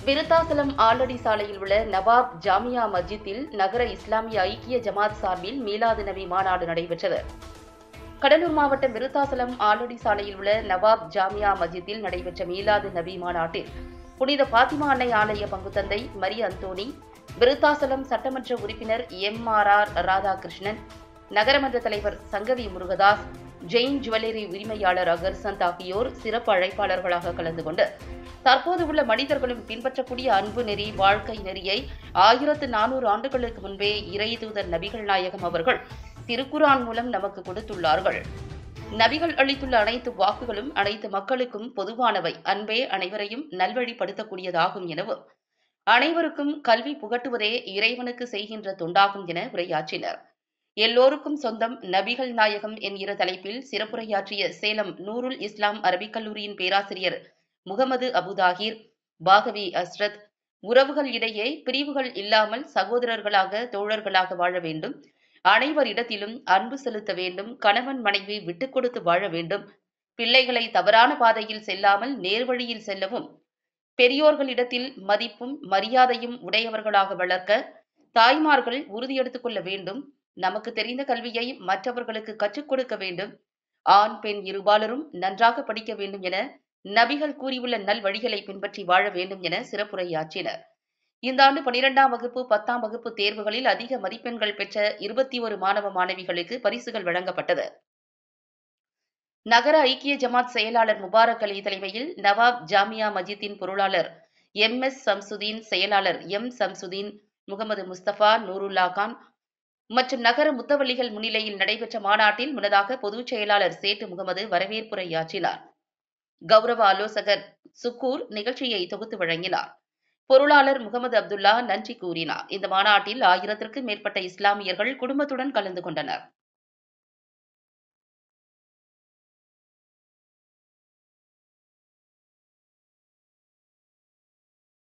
விருத்தாசலம் ஆலடி சாலையில் உள்ள நவாப் ஜாமியா மஸ்ஜித்தில் நகர இஸ்லாமிய ஐக்கிய ஜமாத் சார்பில் மீலாது நபி மாநாடு நடைபெற்றது கடலூர் மாவட்டம் விருத்தாசலம் ஆலடி சாலையில் உள்ள நவாப் ஜாமியா மஸ்ஜித்தில் நடைபெற்ற மீலாது நபி மாநாட்டில் புனித பாத்திமா அன்னை ஆலய பங்குத்தந்தை மரி அந்தோணி விருத்தாசலம் சட்டமன்ற உறுப்பினர் எம் ஆர் ஆர் ராதாகிருஷ்ணன் நகரமன்ற தலைவர் சங்கவி முருகதாஸ் ஜெயின் ஜுவல்லரி உரிமையாளர் அகர்சந்த் ஆகியோர் சிறப்பு அழைப்பாளர்களாக கலந்து கொண்டு தற்போது உள்ள மனிதர்களும் பின்பற்றக்கூடிய அன்பு நெறி வாழ்க்கை நெறியை ஆயிரத்து நானூறு ஆண்டுகளுக்கு முன்பே இறை தூதர் நபிகள் நாயகம் அவர்கள் திருக்குரான் மூலம் நமக்கு கொடுத்துள்ளார்கள் நபிகள் அளித்துள்ள அனைத்து வாக்குகளும் அனைத்து மக்களுக்கும் பொதுவானவை அன்பே அனைவரையும் நல்வழிப்படுத்தக்கூடியதாகும் எனவும் அனைவருக்கும் கல்வி புகட்டுவதே இறைவனுக்கு செய்கின்ற தொண்டாகும் என உரையாற்றினர் எல்லோருக்கும் சொந்தம் நபிகள் நாயகம் என்கிற தலைப்பில் சிறப்புரையாற்றிய சேலம் நூருல் இஸ்லாம் அரபிக் கல்லூரியின் பேராசிரியர் முகமது அபுதாகிர் பாகவி அஸ்ரத் உறவுகள் இடையே பிரிவுகள் இல்லாமல் சகோதரர்களாக தோழர்களாக வாழ வேண்டும் அனைவரிடத்திலும் அன்பு செலுத்த வேண்டும் கணவன் மனைவி விட்டுக் கொடுத்து வாழ வேண்டும் பிள்ளைகளை தவறான பாதையில் செல்லாமல் நேர்வழியில் செல்லவும் பெரியோர்களிடத்தில் மதிப்பும் மரியாதையும் உடையவர்களாக வளர்க்க தாய்மார்கள் உறுதியெடுத்துக் கொள்ள வேண்டும் நமக்கு தெரிந்த கல்வியை மற்றவர்களுக்கு கற்றுக் கொடுக்க வேண்டும் ஆண் பெண் இருபாலரும் நன்றாக படிக்க வேண்டும் என நபிகள் கூறியுள்ள நல் வழிகளை பின்பற்றி வாழ வேண்டும் என சிறப்புரையாற்றினர் இந்த ஆண்டு பனிரெண்டாம் வகுப்பு பத்தாம் வகுப்பு தேர்வுகளில் அதிக மதிப்பெண்கள் பெற்ற இருபத்தி ஒரு மாணவ மாணவிகளுக்கு பரிசுகள் வழங்கப்பட்டது நகர ஐக்கிய ஜமாத் செயலாளர் முபாரக் அலி தலைமையில் நவாப் ஜாமியா மஜித்தின் பொருளாளர் எம் எஸ் சம்சுதீன் செயலாளர் எம் சம்சுதீன் முகமது முஸ்தபா நூருல்லா கான் மற்றும் நகர முத்தவள்ளிகள் முன்னிலையில் நடைபெற்ற மாநாட்டில் முன்னதாக பொதுச் செயலாளர் சேட்டு முகமது வரவேற்புரையாற்றினார் கௌரவ ஆலோசகர் சுக்கூர் நிகழ்ச்சியை தொகுத்து வழங்கினார் பொருளாளர் முகமது அப்துல்லா நன்றி கூறினார் இந்த மாநாட்டில் ஆயிரத்திற்கும் மேற்பட்ட இஸ்லாமியர்கள் குடும்பத்துடன் கலந்து கொண்டனர்